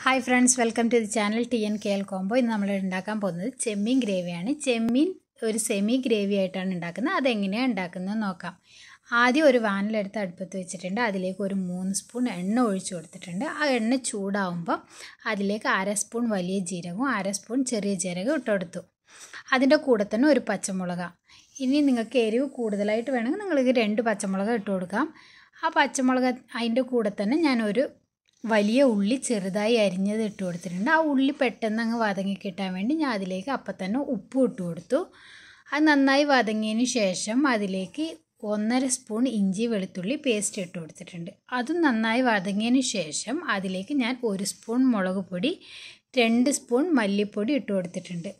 hi friends welcome to the channel T N K L combo ഇന്ന് നമ്മൾ ഉണ്ടാക്കാൻ പോകുന്നത് ചെമ്മീൻ ഗ്രേവിയാണ് ചെമ്മീൻ ഒരു സെമി ഗ്രേവി ആയിട്ടാണ് ഉണ്ടാക്കുന്നത് അതെങ്ങനെയാണ് ഉണ്ടാക്കുന്നത് നോക്കാം ആദ്യം ഒരു വാനിലെടുത്ത് അടുപ്പത്ത് വെച്ചിട്ടുണ്ട് അതിലേക്ക് ഒരു മൂന്ന് സ്പൂൺ എണ്ണ ഒഴിച്ചു കൊടുത്തിട്ടുണ്ട് ആ എണ്ണ ചൂടാവുമ്പോൾ അതിലേക്ക് അര സ്പൂൺ വലിയ ജീരകവും അര സ്പൂൺ ചെറിയ ജീരകവും ഇട്ട് കൊടുത്തു അതിൻ്റെ കൂടെ തന്നെ ഒരു പച്ചമുളക ഇനി നിങ്ങൾക്ക് എരിവ് കൂടുതലായിട്ട് വേണമെങ്കിൽ നിങ്ങൾക്ക് രണ്ട് പച്ചമുളക് ഇട്ട് കൊടുക്കാം ആ പച്ചമുളക് അതിൻ്റെ കൂടെ തന്നെ ഞാനൊരു വലിയ ഉള്ളി ചെറുതായി അരിഞ്ഞത് ഇട്ട് കൊടുത്തിട്ടുണ്ട് ആ ഉള്ളി പെട്ടെന്ന് അങ്ങ് വതങ്ങി കിട്ടാൻ വേണ്ടി ഞാൻ അതിലേക്ക് അപ്പം തന്നെ ഉപ്പ് ഇട്ട് കൊടുത്തു അത് നന്നായി വതങ്ങിയതിന് ശേഷം അതിലേക്ക് ഒന്നര സ്പൂൺ ഇഞ്ചി വെളുത്തുള്ളി പേസ്റ്റ് ഇട്ട് കൊടുത്തിട്ടുണ്ട് അതും നന്നായി വതങ്ങിയതിന് ശേഷം അതിലേക്ക് ഞാൻ ഒരു സ്പൂൺ മുളക് പൊടി രണ്ട് സ്പൂൺ മല്ലിപ്പൊടി ഇട്ട് കൊടുത്തിട്ടുണ്ട്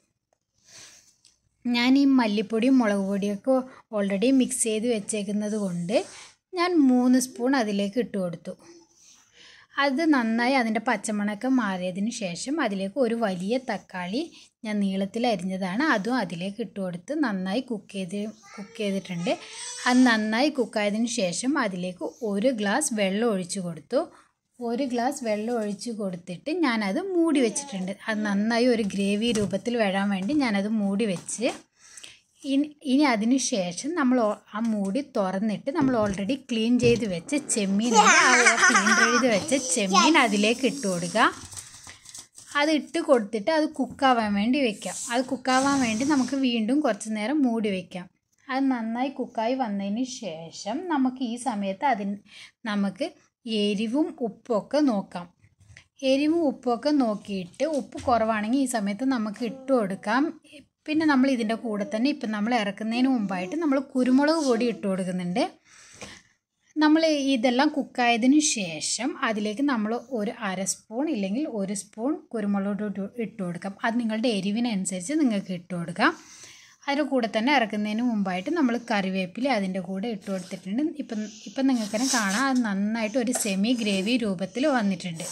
ഞാൻ ഈ മല്ലിപ്പൊടിയും മുളക് പൊടിയൊക്കെ ഓൾറെഡി മിക്സ് ചെയ്ത് വെച്ചേക്കുന്നത് കൊണ്ട് ഞാൻ മൂന്ന് സ്പൂൺ അതിലേക്ക് ഇട്ട് കൊടുത്തു അത് നന്നായി അതിൻ്റെ പച്ചമണക്ക മാറിയതിന് ശേഷം അതിലേക്ക് ഒരു വലിയ തക്കാളി ഞാൻ നീളത്തിൽ അരിഞ്ഞതാണ് അതും അതിലേക്ക് ഇട്ട് കൊടുത്ത് നന്നായി കുക്ക് ചെയ്ത് കുക്ക് ചെയ്തിട്ടുണ്ട് അത് നന്നായി കുക്കായതിന് ശേഷം അതിലേക്ക് ഒരു ഗ്ലാസ് വെള്ളം ഒഴിച്ചു കൊടുത്തു ഒരു ഗ്ലാസ് വെള്ളം ഒഴിച്ച് കൊടുത്തിട്ട് ഞാനത് മൂടി വെച്ചിട്ടുണ്ട് അത് നന്നായി ഒരു ഗ്രേവി രൂപത്തിൽ വരാൻ വേണ്ടി ഞാനത് മൂടി വെച്ച് ഇനി ഇനി അതിന് ശേഷം നമ്മൾ ആ മൂടി തുറന്നിട്ട് നമ്മൾ ഓൾറെഡി ക്ലീൻ ചെയ്ത് വെച്ച ചെമ്മീൻ ക്ലീൻ ചെയ്ത് വെച്ച ചെമ്മീൻ അതിലേക്ക് ഇട്ട് കൊടുക്കുക അത് ഇട്ട് കൊടുത്തിട്ട് അത് കുക്കാവാൻ വേണ്ടി വെക്കാം അത് കുക്കാവാൻ വേണ്ടി നമുക്ക് വീണ്ടും കുറച്ച് നേരം മൂടി വെക്കാം അത് നന്നായി കുക്കായി വന്നതിന് ശേഷം നമുക്ക് ഈ സമയത്ത് അതിന് നമുക്ക് എരിവും ഉപ്പൊക്കെ നോക്കാം എരിവും ഉപ്പൊക്കെ നോക്കിയിട്ട് ഉപ്പ് കുറവാണെങ്കിൽ ഈ സമയത്ത് നമുക്ക് ഇട്ട് കൊടുക്കാം പിന്നെ നമ്മൾ ഇതിൻ്റെ കൂടെ തന്നെ ഇപ്പം നമ്മൾ ഇറക്കുന്നതിന് മുമ്പായിട്ട് നമ്മൾ കുരുമുളക് പൊടി ഇട്ട് കൊടുക്കുന്നുണ്ട് നമ്മൾ ഇതെല്ലാം കുക്കായതിന് ശേഷം അതിലേക്ക് നമ്മൾ ഒരു അര സ്പൂൺ ഇല്ലെങ്കിൽ ഒരു സ്പൂൺ കുരുമുളക് ഇട്ട് കൊടുക്കാം അത് നിങ്ങളുടെ എരിവിനനുസരിച്ച് നിങ്ങൾക്ക് ഇട്ട് കൊടുക്കാം അതിൻ്റെ കൂടെ തന്നെ ഇറക്കുന്നതിന് മുമ്പായിട്ട് നമ്മൾ കറിവേപ്പില അതിൻ്റെ കൂടെ ഇട്ട് കൊടുത്തിട്ടുണ്ട് ഇപ്പം ഇപ്പം നിങ്ങൾക്ക് തന്നെ കാണാം അത് നന്നായിട്ട് ഒരു സെമി ഗ്രേവി രൂപത്തിൽ വന്നിട്ടുണ്ട്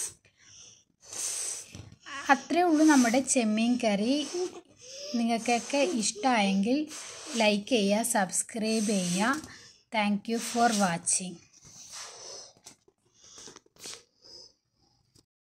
അത്രേ ഉള്ളൂ നമ്മുടെ ചെമ്മീൻ കറി നിങ്ങൾക്കൊക്കെ ഇഷ്ടമായെങ്കിൽ ലൈക്ക് ചെയ്യുക സബ്സ്ക്രൈബ് ചെയ്യുക താങ്ക് യു ഫോർ വാച്ചിങ്